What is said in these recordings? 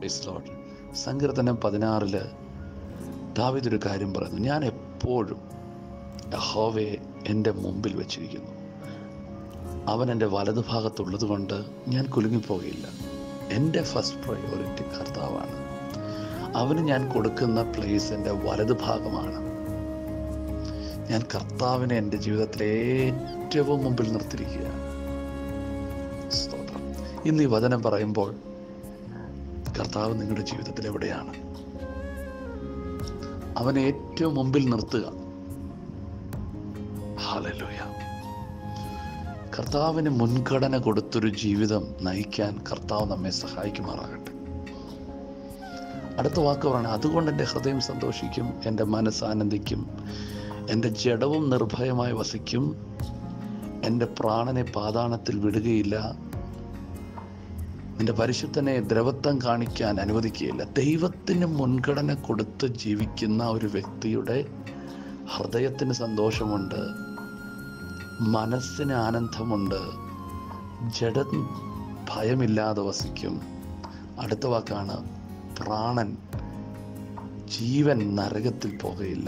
Praise the Lord. സങ്കീർത്തനം പതിനാറില് ദാവീദ് ഒരു കാര്യം പറയുന്നു ഞാൻ എപ്പോഴും യഹോവയെ എൻ്റെ മുമ്പിൽ വെച്ചിരിക്കുന്നു അവൻ എൻ്റെ വലതുഭാഗത്തുള്ളത് കൊണ്ട് ഞാൻ കുലുങ്ങിപ്പോകയില്ല എൻ്റെ ഫസ്റ്റ് പ്രയോറിറ്റി കർത്താവാണ് അവന് ഞാൻ കൊടുക്കുന്ന പ്ലേസ് എൻ്റെ വലതുഭാഗമാണ് ഞാൻ കർത്താവിനെ എൻ്റെ ജീവിതത്തിലെ ഏറ്റവും മുമ്പിൽ നിർത്തിയിരിക്കുകയാണ് സ്തോത്രം ഇന്ന് ഈ വചനം പറയുമ്പോൾ കർത്താവ് നിങ്ങളുടെ ജീവിതത്തിൽ എവിടെയാണ് അവനെ ഏറ്റവും മുമ്പിൽ നിർത്തുക ഹാലലൂയ കർത്താവിന് മുൻഗണന കൊടുത്തൊരു ജീവിതം നയിക്കാൻ കർത്താവ് നമ്മെ സഹായിക്കുമാറാകട്ടെ അടുത്ത വാക്ക് പറയണം അതുകൊണ്ട് എൻ്റെ ഹൃദയം സന്തോഷിക്കും എൻ്റെ മനസ്സ് ആനന്ദിക്കും എൻ്റെ ജഡവും നിർഭയമായി വസിക്കും എൻ്റെ പ്രാണനെ പാതാളത്തിൽ വിടുകയില്ല നിന്റെ പരിശുദ്ധനെ ദ്രവത്വം കാണിക്കാൻ അനുവദിക്കുകയില്ല ദൈവത്തിന് മുൻഗണന കൊടുത്ത് ജീവിക്കുന്ന ഒരു വ്യക്തിയുടെ ഹൃദയത്തിന് സന്തോഷമുണ്ട് മനസ്സിന് ആനന്ദമുണ്ട് ജഡ ഭയമില്ലാതെ വസിക്കും അടുത്ത വാക്കാണ് പ്രാണൻ ജീവൻ നരകത്തിൽ പോകുകയില്ല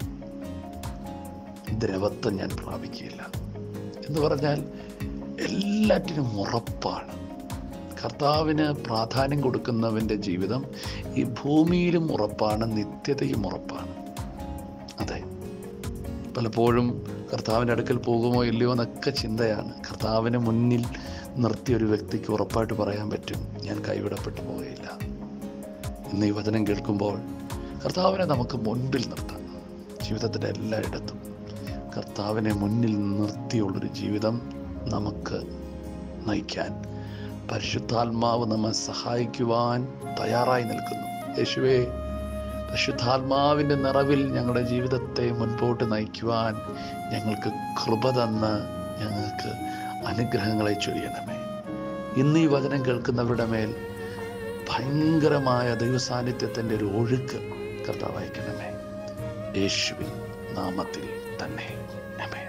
ദ്രവത്വം ഞാൻ പ്രാപിക്കുകയില്ല എന്ന് പറഞ്ഞാൽ എല്ലാറ്റിനും ഉറപ്പാണ് കർത്താവിന് പ്രാധാന്യം കൊടുക്കുന്നവൻ്റെ ജീവിതം ഈ ഭൂമിയിലും ഉറപ്പാണ് നിത്യതയും ഉറപ്പാണ് അതെ പലപ്പോഴും കർത്താവിൻ്റെ അടുക്കൽ പോകുമോ ഇല്ലയോ എന്നൊക്കെ ചിന്തയാണ് കർത്താവിന് മുന്നിൽ നിർത്തിയ ഒരു വ്യക്തിക്ക് ഉറപ്പായിട്ട് പറയാൻ പറ്റും ഞാൻ കൈവിടപ്പെട്ടു പോവുകയില്ല ഇന്ന് ഈ വചനം കേൾക്കുമ്പോൾ കർത്താവിനെ നമുക്ക് മുൻപിൽ നിർത്താം ജീവിതത്തിൻ്റെ എല്ലായിടത്തും കർത്താവിനെ മുന്നിൽ നിർത്തിയുള്ളൊരു ജീവിതം നമുക്ക് നയിക്കാൻ പരിശുദ്ധാത്മാവ് നമ്മെ സഹായിക്കുവാൻ തയ്യാറായി നിൽക്കുന്നു യേശുവേ പരിശുദ്ധാത്മാവിൻ്റെ നിറവിൽ ഞങ്ങളുടെ ജീവിതത്തെ മുൻപോട്ട് നയിക്കുവാൻ ഞങ്ങൾക്ക് കൃപ തന്ന് ഞങ്ങൾക്ക് അനുഗ്രഹങ്ങളെ ചൊരിയണമേ ഇന്ന് ഈ വചനം കേൾക്കുന്നവരുടെ മേൽ ഭയങ്കരമായ ദൈവസാന്നിധ്യത്തിൻ്റെ ഒരു ഒഴുക്ക് കർത്താവ് അയക്കണമേ യേശുവിൻ നാമത്തിൽ തന്നെ അമേ